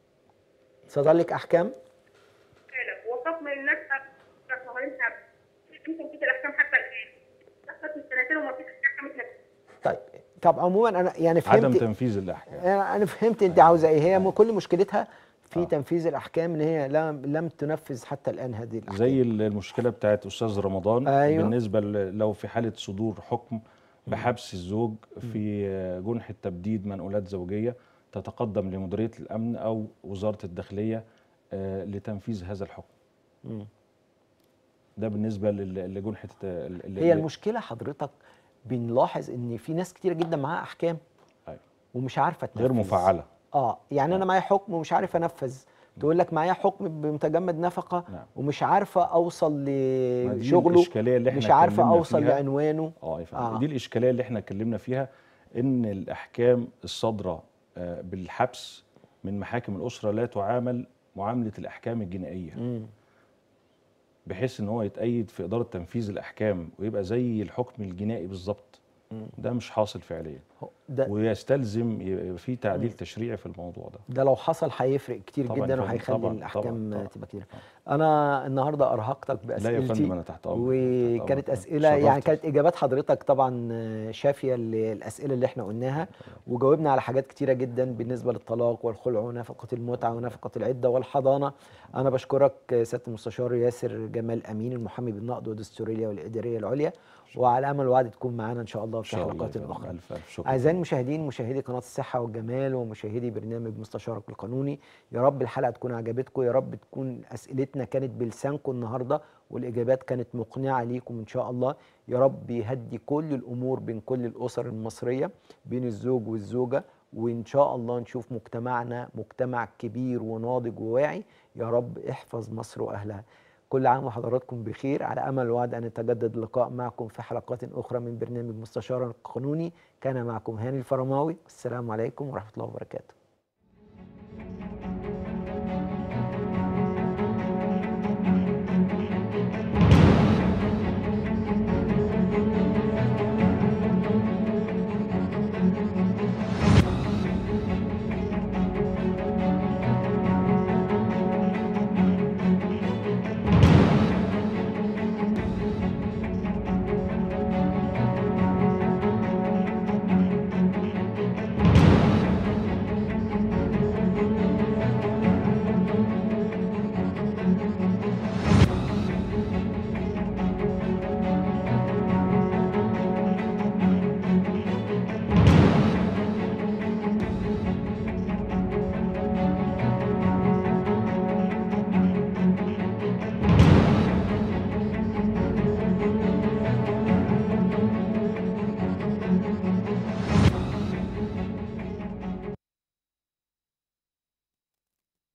صدر لك احكام كفاله وخصم الناس شهرين سبع يمكن تيجي الاحكام حتى الان دخلت من سنتين وما فيش احكام اتنفذت. طيب طب عموما انا يعني عدم فهمت تنفيذ الاحكام انا أنا فهمت انت عاوزه ايه هي م- كل مشكلتها في تنفيذ الاحكام ان هي لم لم تنفذ حتى الان هذه الاحكام زي ال- المشكله بتاعت استاذ رمضان أيوة. بالنسبه ل- لو في حاله صدور حكم بحبس الزوج في جنح تبديد منقولات زوجيه تتقدم لمديريه الامن او وزاره الداخليه آه، لتنفيذ هذا الحكم مم. ده بالنسبه لل- لجنحه ال- ال- هي المشكله حضرتك بنلاحظ ان في ناس كتيره جدا معاها احكام أيوة. ومش عارفه تنفذ غير مفعله اه يعني انا معايا حكم ومش عارف انفذ تقول لك معايا حكم بمتجمد نفقه نعم. ومش عارفه اوصل ما دي لشغله الإشكالية اللي إحنا مش عارفه اتكلمنا اوصل فيها. لعنوانه اه يا فندم آه. دي الاشكاليه اللي احنا اتكلمنا فيها ان الاحكام الصادره آه، بالحبس من محاكم الاسره لا تعامل معامله الاحكام الجنائيه مم. بحيث ان هو يتأيد في اداره تنفيذ الاحكام ويبقى زي الحكم الجنائي بالظبط ده مش حاصل فعليا هو ده ويستلزم يبقى في تعديل تشريعي في الموضوع ده ده لو حصل هيفرق كتير طبعاً جدا يا فندم، وهيخلي طبعاً، الاحكام طبعاً، طبعاً. تبقى كتير انا النهارده ارهقتك باسئلتي فندم، أنا تحت أمرك، تحت وكانت أمرك. اسئله يعني شرفتك. كانت اجابات حضرتك طبعا شافيه للاسئله اللي احنا قلناها وجاوبنا على حاجات كتيره جدا بالنسبه للطلاق والخلع ونفقه المتعه ونفقه العده والحضانه انا بشكرك سياده المستشار ياسر جمال امين المحامي بالنقد والدستوريه والاداريه العليا وعلى امل وعد تكون معانا ان شاء الله ان في شاء الله حلقات يا فندم. اخرى الف الف شكر أعزائي المشاهدين مشاهدي قناة الصحة والجمال ومشاهدي برنامج مستشارك القانوني يا رب الحلقة تكون عجبتكم يا رب تكون أسئلتنا كانت بلسانكم النهاردة والإجابات كانت مقنعة ليكم إن شاء الله يا رب يهدي كل الأمور بين كل الأسر المصرية بين الزوج والزوجة وإن شاء الله نشوف مجتمعنا مجتمع كبير وناضج وواعي يا رب احفظ مصر وأهلها كل عام وحضراتكم بخير على امل وعد ان يتجدد اللقاء معكم في حلقات اخرى من برنامج مستشار القانوني كان معكم هاني الفرماوي السلام عليكم ورحمه الله وبركاته